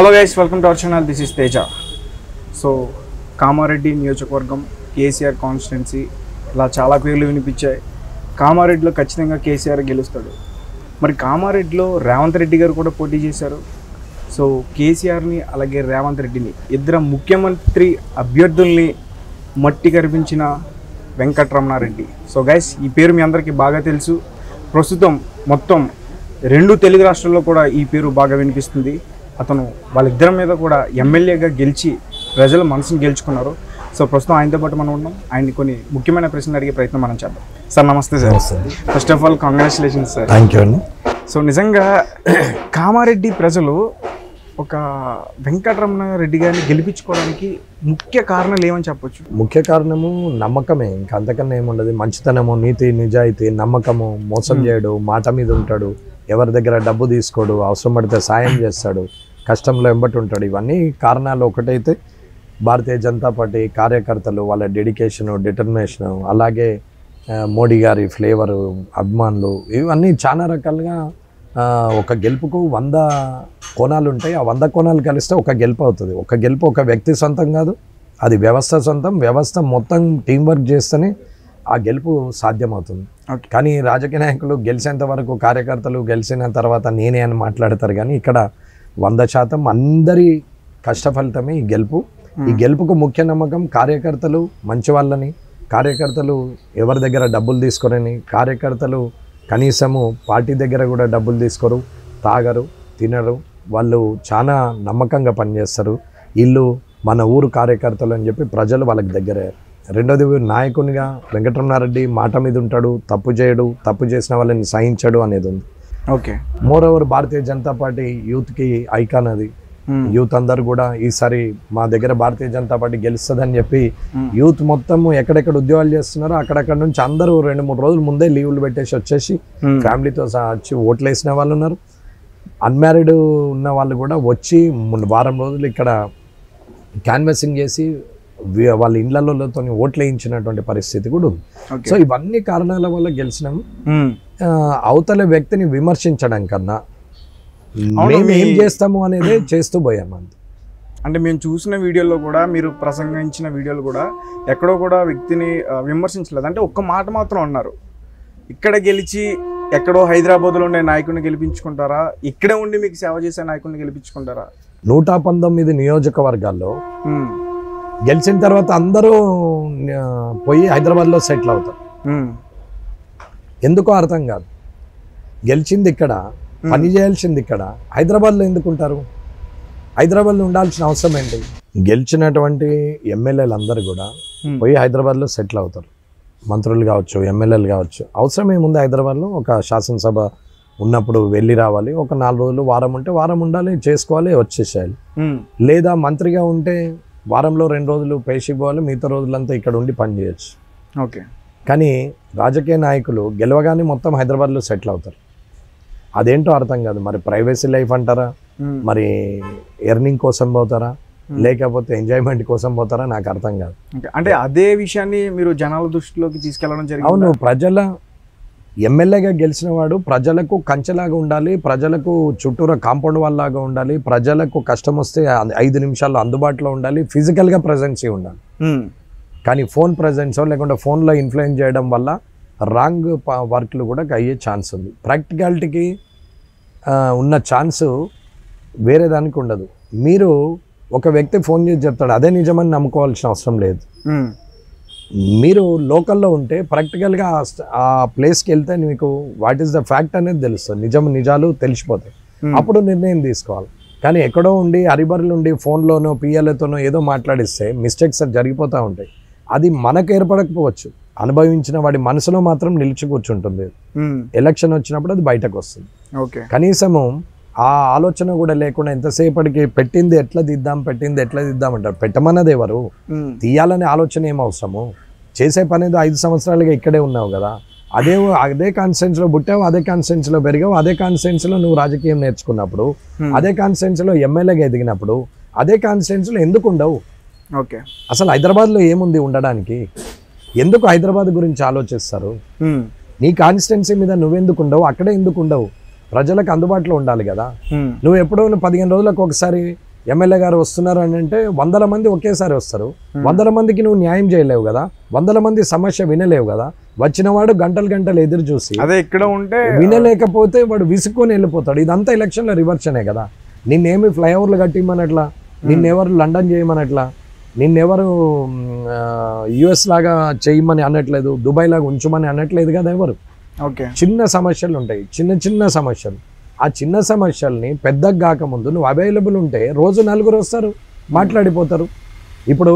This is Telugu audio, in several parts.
Hello guys welcome to our channel this is Teja so Kamareddy నియోజకవర్గం కేసీఆర్ కాన్స్టిట్యున్సీ ఇలా చాలా పేర్లు వినిపించాయి కామారెడ్డిలో ఖచ్చితంగా కేసీఆర్ గెలుస్తాడు మరి కామారెడ్డిలో రేవంత్ రెడ్డి గారు కూడా పోటీ చేశారు సో కేసీఆర్ని అలాగే రేవంత్ రెడ్డిని ఇద్దరు ముఖ్యమంత్రి అభ్యర్థుల్ని మట్టి కరిపించిన వెంకట్రమణారెడ్డి సో గైస్ ఈ పేరు మీ అందరికీ బాగా తెలుసు ప్రస్తుతం మొత్తం రెండు తెలుగు రాష్ట్రాల్లో కూడా ఈ పేరు బాగా వినిపిస్తుంది అతను వాళ్ళిద్దరి మీద కూడా ఎమ్మెల్యేగా గెలిచి ప్రజల మనసుని గెలుచుకున్నారు సో ప్రస్తుతం ఆయనతో పాటు మనం ఉన్నాం ఆయన్ని కొన్ని ముఖ్యమైన ప్రశ్నలు అడిగే ప్రయత్నం మనం చేద్దాం సార్ నమస్తే sir first of all congratulations sir thank you అండి సో నిజంగా కామారెడ్డి ప్రజలు ఒక వెంకటరమణ రెడ్డి గారిని గెలిపించుకోవడానికి ముఖ్య కారణాలు ఏమని చెప్పొచ్చు ముఖ్య కారణము నమ్మకమే ఇంకా అంతకన్నా ఏముండదు మంచితనము నీతి నిజాయితీ నమ్మకము మోసం చేయడు మాట మీద ఉంటాడు ఎవరి దగ్గర డబ్బు తీసుకోడు అవసరం పడితే సాయం చేస్తాడు కష్టంలో ఎంబటి ఉంటాడు ఇవన్నీ కారణాలు ఒకటైతే భారతీయ జనతా పార్టీ కార్యకర్తలు వాళ్ళ డెడికేషను డిటర్మినేషను అలాగే ఆ, మోడీ గారి ఫ్లేవరు అభిమానులు ఇవన్నీ చాలా రకాలుగా ఆ, ఒక గెలుపుకు వంద కోణాలు ఉంటాయి ఆ వంద కోణాలు కలిస్తే ఒక గెలుపు అవుతుంది ఒక గెలుపు ఒక వ్యక్తి సొంతం కాదు అది వ్యవస్థ సొంతం వ్యవస్థ మొత్తం టీం వర్క్ చేస్తేనే ఆ గెలుపు సాధ్యమవుతుంది Okay. కానీ రాజకీయ నాయకులు గెలిచేంత వరకు కార్యకర్తలు గెలిచిన తర్వాత నేనే అని మాట్లాడతారు కానీ ఇక్కడ వంద శాతం అందరి కష్ట ఫలితమే ఈ గెలుపు ఈ గెలుపుకు ముఖ్య నమ్మకం కార్యకర్తలు మంచి వాళ్ళని కార్యకర్తలు ఎవరి దగ్గర డబ్బులు తీసుకొరని కార్యకర్తలు కనీసము పార్టీ దగ్గర కూడా డబ్బులు తీసుకోరు తాగరు తినరు వాళ్ళు చాలా నమ్మకంగా పనిచేస్తారు వీళ్ళు మన ఊరు కార్యకర్తలు అని చెప్పి ప్రజలు వాళ్ళకి దగ్గరే రెండోది నాయకునిగా వెంకటరమణారెడ్డి మాట మీద ఉంటాడు తప్పు చేయడు తప్పు చేసిన వాళ్ళని సహించడు అనేది ఉంది okay more over Bharatiya Janata party యూత్కి ఐకాన్ అది యూత్ అందరు కూడా ఈసారి మా దగ్గర భారతీయ జనతా పార్టీ గెలుస్తుందని చెప్పి Hmm. యూత్ మొత్తం ఎక్కడెక్కడ ఉద్యోగాలు చేస్తున్నారో అక్కడక్కడ నుంచి అందరూ రెండు మూడు రోజుల ముందే లీవులు పెట్టేసి వచ్చేసి ఫ్యామిలీతో సహా వచ్చి ఓట్లు వేసిన వాళ్ళు ఉన్నారు అన్మ్యారీడ్ ఉన్న వాళ్ళు కూడా వచ్చి మొన్న వారం రోజులు ఇక్కడ క్యాన్వసింగ్ చేసి వి- వాళ్ళ ఇళ్లతో ఓట్లు వేయించినటువంటి పరిస్థితి కూడా ఉంది ఓకే సో ఇవన్నీ కారణాల వల్ల గెలిచినాం ఆ, అవతల వ్యక్తిని విమర్శించడం కన్నా మేము ఏం మీ- చేస్తాము అనేది చేస్తూ పోయాం అంతే అంటే మేము చూసిన వీడియోలో కూడా మీరు ప్రసంగించిన వీడియోలు కూడా ఎక్కడో కూడా వ్యక్తిని ఆ, విమర్శించలేదు అంటే ఒక్క మాట మాత్రం అన్నారు ఇక్కడ గెలిచి ఎక్కడో హైదరాబాద్లో ఉండే నాయకుడిని గెలిపించుకుంటారా ఇక్కడే ఉండి మీకు సేవ చేసే నాయకుడిని గెలిపించుకుంటారా నూట పంతొమ్మిది నియోజకవర్గాల్లో ఉమ్, గెలిచిన తర్వాత అందరూ ఆ, పోయి హైదరాబాద్లో సెటిల్ అవుతారు ఉమ్, ఎందుకో అర్థం కాదు గెలిచింది ఇక్కడ పని చేయాల్సింది ఇక్కడ హైదరాబాద్లో ఎందుకు ఉంటారు హైదరాబాద్లో ఉండాల్సిన అవసరం ఏంటి గెలిచినటువంటి ఎమ్మెల్యేలు అందరూ కూడా ఉమ్, పోయి హైదరాబాద్లో సెటిల్ అవుతారు మంత్రులు కావచ్చు ఎమ్మెల్యేలు కావచ్చు అవసరం ఏముంది హైదరాబాద్లో ఒక శాసనసభ ఉన్నప్పుడు వెళ్ళి రావాలి ఒక నాలుగు రోజులు వారం ఉంటే వారం ఉండాలి చేసుకోవాలి వచ్చేసేయాలి ఉమ్, లేదా మంత్రిగా ఉంటే వారంలో రెండు రోజులు పేషి పోవాలి మిగతా రోజులంతా ఇక్కడ ఉండి పని చేయొచ్చు ఓకే కానీ రాజకీయ నాయకులు గెలవగానే మొత్తం హైదరాబాద్లో సెటిల్ అవుతారు అదేంటో అర్థం కాదు మరి ప్రైవసీ లైఫ్ అంటారా ఉమ్, మరి ఎర్నింగ్ కోసం పోతారా లేకపోతే ఎంజాయ్మెంట్ కోసం పోతారా నాకు అర్థం కాదు ఓకే. అంటే అదే విషయాన్ని మీరు జనాల దృష్టిలోకి తీసుకెళ్లడం అవును జరిగింది ప్రజల ఎమ్మెల్యేగా గెలిచిన వాడు ప్రజలకు కంచెలాగా ఉండాలి ప్రజలకు చుట్టూరా కాంపౌండ్ వాళ్ళలాగా ఉండాలి ప్రజలకు కష్టం వస్తే ఐ- ఐదు నిమిషాల్లో అందుబాటులో ఉండాలి ఫిజికల్గా ప్రజెన్సీ ఉండాలి కానీ ఫోన్ ప్రజెన్స్ లేకుంటే ఫోన్లో ఇన్ఫ్లుయెన్స్ చేయడం వల్ల రాంగ్ వర్క్లు కూడా అయ్యే ఛాన్స్ ఉంది ప్రాక్టికాలిటీకి ఉన్న ఛాన్స్ వేరే దానికి ఉండదు మీరు ఒక వ్యక్తి ఫోన్ చేసి చెప్తాడు అదే నిజమని నమ్ముకోవాల్సిన అవసరం లేదు మీరు లోకల్లో ఉంటే ప్రాక్టికల్గా ఆ st- ఆ ప్లేస్కి వెళ్తే మీకు వాట్ ఈస్ ద ఫ్యాక్ట్ అనేది తెలుస్తుంది నిజం నిజాలు తెలిసిపోతాయి అప్పుడు నిర్ణయం తీసుకోవాలి కానీ ఎక్కడో ఉండి అరిబరులు ఉండి ఫోన్లోనో పిఎల్ఏతోనో ఏదో మాట్లాడిస్తే మిస్టేక్స్ జరిగిపోతూ ఉంటాయి అది మనకు ఏర్పడకపోవచ్చు అనుభవించిన వాడి మనసులో మాత్రం నిలిచి కూర్చుంటుంది ఎలక్షన్ వచ్చినప్పుడు అది బయటకు వస్తుంది ఓకే కనీసము ఆ ఆలోచన కూడా లేకుండా ఎంతసేపటికి పెట్టింది ఎట్లా దిద్దాం పెట్టింది ఎట్లా దిద్దాం అంటారు పెట్టమన్నది ఎవరు తీయాలనే ఆలోచన ఏం అవసరము చేసే పని ఏదో ఐదు సంవత్సరాలుగా ఇక్కడే ఉన్నావు కదా అదే అదే కాన్స్టెన్స్లో పుట్టావు అదే కాన్స్టెన్స్లో పెరిగావు అదే కాన్స్టెన్స్లో నువ్వు రాజకీయం నేర్చుకున్నప్పుడు అదే కాన్స్టెన్స్లో ఎమ్మెల్యేగా ఎదిగినప్పుడు అదే కాన్స్టెన్స్లో ఎందుకు ఉండవు ఓకే అసలు హైదరాబాద్లో ఏముంది ఉండడానికి ఎందుకు హైదరాబాద్ గురించి ఆలోచిస్తారు నీ కాన్స్టెన్సీ మీద నువ్వెందుకు ఉండవు అక్కడే ఎందుకు ఉండవు ప్రజలకు అందుబాటులో ఉండాలి కదా నువ్వు ఎప్పుడో నువ్వు పదిహేను రోజులకు ఒకసారి ఎమ్మెల్యే గారు వస్తున్నారు అని అంటే వందల మంది ఒకేసారి వస్తారు వందల మందికి నువ్వు న్యాయం చేయలేవు కదా వందల మంది సమస్య వినలేవు కదా వచ్చినవాడు గంటలు గంటలు ఎదురు చూసి అదే ఇక్కడ ఉంటే వినలేకపోతే వాడు విసుక్కొని వెళ్ళిపోతాడు ఇదంతా ఎలక్షన్ల రివర్షనే కదా నిన్నేమి ఫ్లైఓవర్లు కట్టిమ్మనట్లా నిన్నెవరు లండన్ చేయమనట్లా నిన్నెవరు యుఎస్ లాగా చేయమని అనట్లేదు దుబాయ్ లాగా ఉంచమని అనట్లేదు కదా ఎవరు ఓకే చిన్న సమస్యలు ఉంటాయి చిన్న చిన్న సమస్యలు ఆ చిన్న సమస్యల్ని పెద్దగా కాకముందు నువ్వు అవైలబుల్ ఉంటే రోజు నలుగురు వస్తారు మాట్లాడిపోతారు ఇప్పుడు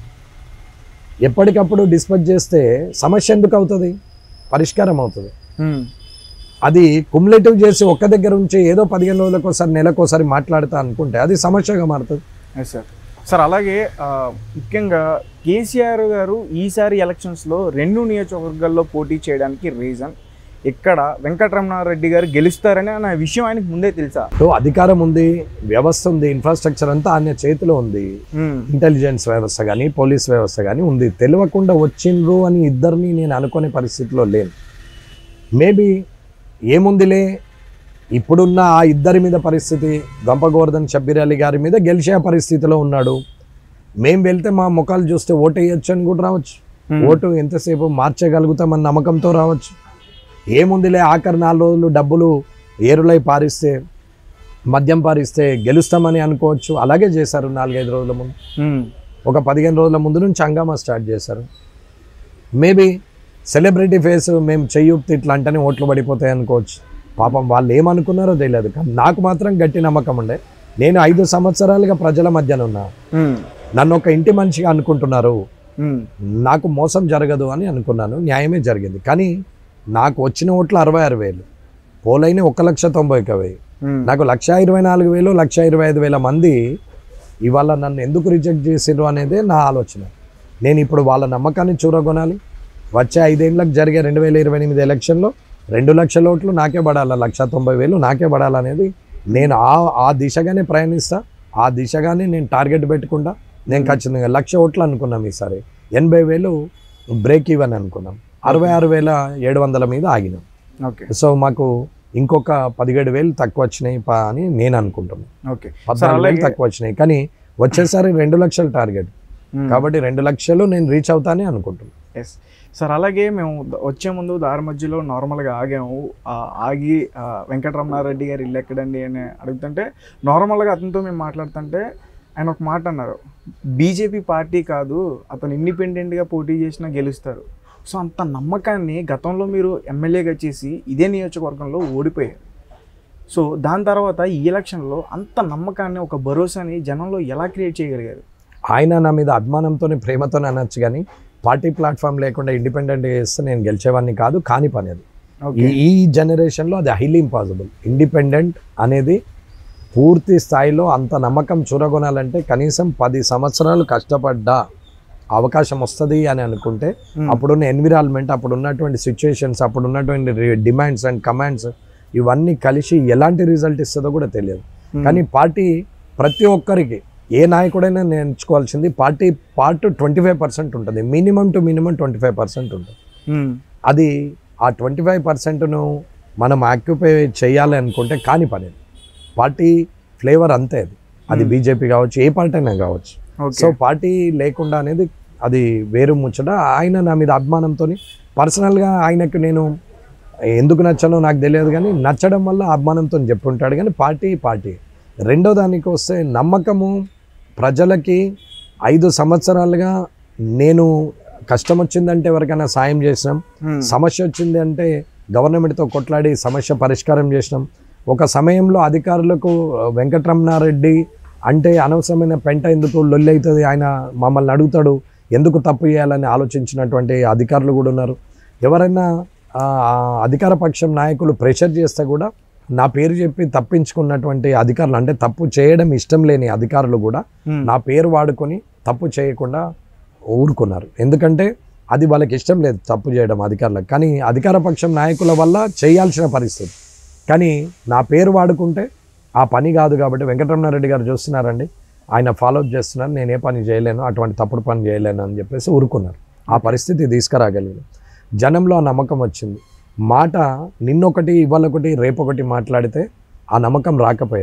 ఎప్పటికప్పుడు డిస్పచ్ చేస్తే సమస్య ఎందుకు అవుతుంది పరిష్కారం అవుతుంది ఉమ్. అది కుములేటివ్ చేసి ఒక్క దగ్గర ఉంచి ఏదో పదిహేను రోజులకు ఒకసారి నెలకు ఒకసారి మాట్లాడతా అనుకుంటే అది సమస్యగా మారుతుంది ఎస్ సార్ సార్ అలాగే ఆ, ముఖ్యంగా కేసీఆర్ గారు ఈసారి ఎలక్షన్స్లో రెండు నియోజకవర్గాల్లో పోటీ చేయడానికి రీజన్ ఇక్కడ వెంకటరమణారెడ్డి గారు గెలుస్తారని అన్న విషయం ఆయనకు ముందే తెలుసా సో అధికారం ఉంది వ్యవస్థ ఉంది ఇన్ఫ్రాస్ట్రక్చర్ అంతా ఆయన చేతిలో ఉంది ఉమ్, ఇంటెలిజెన్స్ వ్యవస్థ కానీ పోలీస్ వ్యవస్థ కానీ ఉంది తెలియకుండా వచ్చిండ్రు అని ఇద్దరిని నేను అనుకునే పరిస్థితిలో లేను మేబీ ఏముందిలే ఇప్పుడున్న ఆ ఇద్దరి మీద పరిస్థితి గంప గోవర్ధన్ షబ్బీర్ అలీ గారి మీద గెలిచే పరిస్థితిలో ఉన్నాడు మేం వెళ్తే మా ముఖాలు చూస్తే ఓటు వేయొచ్చు అని కూడా రావచ్చు ఉమ్, ఓటు ఎంతసేపు మార్చగలుగుతామన్న నమ్మకంతో రావచ్చు ఏముందిలే ఆఖరి నాలుగు రోజులు డబ్బులు ఏరులై పారిస్తే మద్యం పారిస్తే గెలుస్తామని అనుకోవచ్చు అలాగే చేశారు నాలుగైదు రోజుల ముందు ఉమ్, ఒక పదిహేను రోజుల ముందు నుంచి హంగామా స్టార్ట్ చేశారు మేబీ సెలబ్రిటీ ఫేస్ మేము చెయ్యుప్తి ఇట్లా అంటేనే ఓట్లు పడిపోతాయి అనుకోవచ్చు పాపం వాళ్ళు ఏమనుకున్నారో తెలియదు కానీ నాకు మాత్రం గట్టి నమ్మకం ఉండే నేను ఐదు సంవత్సరాలుగా ప్రజల మధ్యన ఉన్నా ఉమ్, నన్ను ఒక ఇంటి మనిషిగా అనుకుంటున్నారు ఉమ్, నాకు మోసం జరగదు అని అనుకున్నాను న్యాయమే జరిగింది కానీ నాకు వచ్చిన ఓట్లు అరవై ఆరు వేలు పోలైన ఒక లక్ష తొంభై ఒక వెయ్యి ఉమ్, నాకు లక్ష ఇరవై నాలుగు వేలు లక్ష ఇరవై ఐదు వేల మంది ఇవాళ నన్ను ఎందుకు రిజెక్ట్ చేసిర్రు అనేదే నా ఆలోచన నేను ఇప్పుడు వాళ్ళ నమ్మకాన్ని చూరగొనాలి వచ్చే ఐదేళ్ళకి జరిగే రెండు వేల ఇరవై ఎనిమిది ఎలక్షన్లో రెండు లక్షల ఓట్లు నాకే పడాలా లక్ష తొంభై వేలు నాకే పడాలనేది నేను ఆ ఆ దిశగానే ప్రయాణిస్తా ఆ దిశగానే నేను టార్గెట్ పెట్టుకుంటా నేను ఖచ్చితంగా లక్ష ఓట్లు అనుకున్నాం ఈసారి ఎనభై వేలు బ్రేక్ ఈవెన్ అనుకున్నాం అరవై ఆరు వేల ఏడు వందల మీద ఆగినాం ఓకే సో మాకు ఇంకొక పదిహేడు వేలు తక్కువ వచ్చినాయి పా అని నేను అనుకుంటున్నాను ఓకే సార్ పద్నాలుగు వేలు అలాగే తక్కువ వచ్చినాయి కానీ వచ్చేసారి రెండు లక్షల టార్గెట్ ఉమ్. కాబట్టి రెండు లక్షలు నేను రీచ్ అవుతానే అనుకుంటున్నాను ఎస్ సార్ అలాగే మేము ద- వచ్చే ముందు దారి మధ్యలో నార్మల్గా ఆగాము ఆ, ఆగి ఆ, వెంకటరమణారెడ్డి గారు ఇల్లు ఎక్కడండి అని అడుగుతుంటే నార్మల్గా అతనితో మేము మాట్లాడుతుంటే ఆయన ఒక మాట అన్నారు బీజేపీ పార్టీ కాదు అతను ఇండిపెండెంట్గా పోటీ చేసినా గెలుస్తారు సో అంత నమ్మకాన్ని గతంలో మీరు ఎమ్మెల్యేగా చేసి ఇదే నియోజకవర్గంలో ఓడిపోయారు సో దాని తర్వాత ఈ ఎలక్షన్లో అంత నమ్మకాన్ని ఒక భరోసాని జనంలో ఎలా క్రియేట్ చేయగలిగారు ఆయన నా మీద అభిమానంతోనే ప్రేమతోనే అనొచ్చు కానీ పార్టీ ప్లాట్ఫామ్ లేకుండా ఇండిపెండెంట్ చేస్తే నేను గెలిచేవాడిని కాదు కాని పని అది ఓకే ఈ ఈ జనరేషన్లో అది హైలీ ఇంపాసిబుల్ ఇండిపెండెంట్ అనేది పూర్తి స్థాయిలో అంత నమ్మకం చూరగొనాలంటే కనీసం పది సంవత్సరాలు కష్టపడ్డా అవకాశం వస్తుంది అని అనుకుంటే Hmm. అప్పుడున్న ఎన్విరాన్మెంట్ అప్పుడు ఉన్నటువంటి సిచ్యుయేషన్స్ అప్పుడు ఉన్నటువంటి డిమాండ్స్ అండ్ కమాండ్స్ ఇవన్నీ కలిసి ఎలాంటి రిజల్ట్ ఇస్తుందో కూడా తెలియదు Hmm. కానీ పార్టీ ప్రతి ఒక్కరికి ఏ నాయకుడైనా నేర్చుకోవాల్సింది party part twenty five percent ఉంటుంది minimum to minimum twenty five percent ఉంటుంది ఉమ్, అది ఆ ట్వంటీ ఫైవ్ పర్సెంట్ను మనం ఆక్యుపై చేయాలి అనుకుంటే కాని పని అది. పార్టీ ఫ్లేవర్ అంతే అది అది Hmm. బీజేపీ కావచ్చు ఏ పార్టీ అయినా కావచ్చు ఓకే సో పార్టీ లేకుండా అనేది అది వేరు ముచ్చట ఆయన నా మీద అభిమానంతో పర్సనల్గా ఆయనకు నేను ఎందుకు నచ్చానో నాకు తెలియదు కానీ నచ్చడం వల్ల అభిమానంతో చెప్పుంటాడు కానీ పార్టీ పార్టీ రెండో దానికి వస్తే నమ్మకము ప్రజలకి ఐదు సంవత్సరాలుగా నేను కష్టం వచ్చిందంటే ఎవరికైనా సాయం చేసినాం ఉమ్, సమస్య వచ్చింది అంటే గవర్నమెంట్తో కొట్లాడి సమస్య పరిష్కారం చేసినాం ఒక సమయంలో అధికారులకు ఆ, వెంకటరమణారెడ్డి అంటే అనవసరమైన పెంట ఎందుకు లొల్లి అవుతుంది ఆయన మమ్మల్ని అడుగుతాడు ఎందుకు తప్పు చేయాలని ఆలోచించినటువంటి అధికారులు కూడా ఉన్నారు ఎవరైనా ఆ, ఆ అధికార పక్షం నాయకులు ప్రెషర్ చేస్తే కూడా నా పేరు చెప్పి తప్పించుకున్నటువంటి అధికారులు అంటే తప్పు చేయడం ఇష్టం లేని అధికారులు కూడా ఉమ్, నా పేరు వాడుకొని తప్పు చేయకుండా ఊరుకున్నారు ఎందుకంటే అది వాళ్ళకి ఇష్టం లేదు తప్పు చేయడం అధికారులకు కానీ అధికార పక్షం నాయకుల వల్ల చేయాల్సిన పరిస్థితి కానీ నా పేరు వాడుకుంటే ఆ పని కాదు కాబట్టి వెంకటరమణారెడ్డి గారు చూస్తున్నారండి ఆయన ఫాలోఅప్ చేస్తున్నారు నేను ఏ పని చేయలేను అటువంటి తప్పుడు పని చేయలేను అని చెప్పేసి ఊరుకున్నారు ఆ పరిస్థితి తీసుకురాగలిగాను జనంలో ఆ నమ్మకం వచ్చింది మాట నిన్నొకటి ఇవాళొకటి రేపొకటి మాట్లాడితే ఆ నమ్మకం రాకపోయేది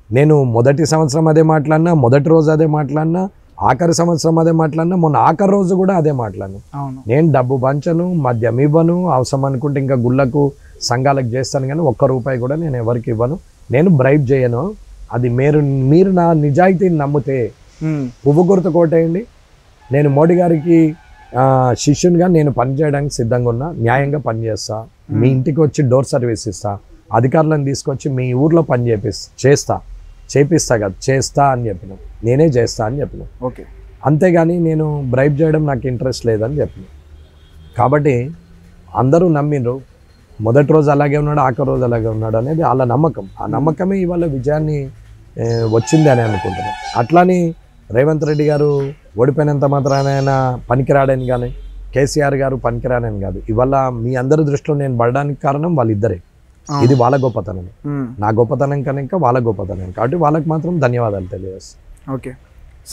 నేను మొదటి సంవత్సరం అదే మాట్లాడినా మొదటి రోజు అదే మాట్లాడినా ఆఖరి సంవత్సరం అదే మాట్లాడినా మొన్న ఆఖరి రోజు కూడా అదే మాట్లాడినా అవును నేను డబ్బు పంచను మద్యం ఇవ్వను అవసరం అనుకుంటే ఇంకా గుళ్ళకు సంఘాలకు చేస్తాను కానీ ఒక్క రూపాయి కూడా నేను ఎవరికి ఇవ్వను నేను బ్రైబ్ చేయను అది మీరు మీరు నా నిజాయితీని నమ్మితే ఉమ్, పువ్వు గుర్తు కోటేయండి నేను మోడీ గారికి ఆ, శిష్యునిగా నేను పని చేయడానికి సిద్ధంగా ఉన్నా న్యాయంగా పని చేస్తా మీ ఇంటికి వచ్చి డోర్ సర్వీస్ ఇస్తా అధికారులను తీసుకొచ్చి మీ ఊర్లో పని చేపిస్తా చేస్తా చేపిస్తా కదా చేస్తా అని చెప్పిన నేనే చేస్తా అని చెప్పిన ఓకే అంతేగాని నేను బ్రైబ్ చేయడం నాకు ఇంట్రెస్ట్ లేదని చెప్పిన కాబట్టి అందరూ నమ్మిండ్రు మొదటి రోజు అలాగే ఉన్నాడు ఆఖరి రోజు అలాగే ఉన్నాడు అనేది వాళ్ళ నమ్మకం ఆ నమ్మకమే ఇవాళ విజయాన్ని ఏ, వచ్చింది అని అనుకుంటున్నాను అట్లాని రేవంత్ రెడ్డి గారు ఓడిపోయినంత మాత్రాన ఆయన పనికిరాడని కానీ కేసీఆర్ గారు పనికిరాడని కాదు ఇవాళ మీ అందరి దృష్టిలో నేను పడడానికి కారణం వాళ్ళిద్దరే అవును. ఇది వాళ్ళ గొప్పతనం ఉమ్, నా గొప్పతనం కనుక వాళ్ళ గొప్పతనం కాబట్టి వాళ్ళకి మాత్రం ధన్యవాదాలు తెలియజేస్తాను ఓకే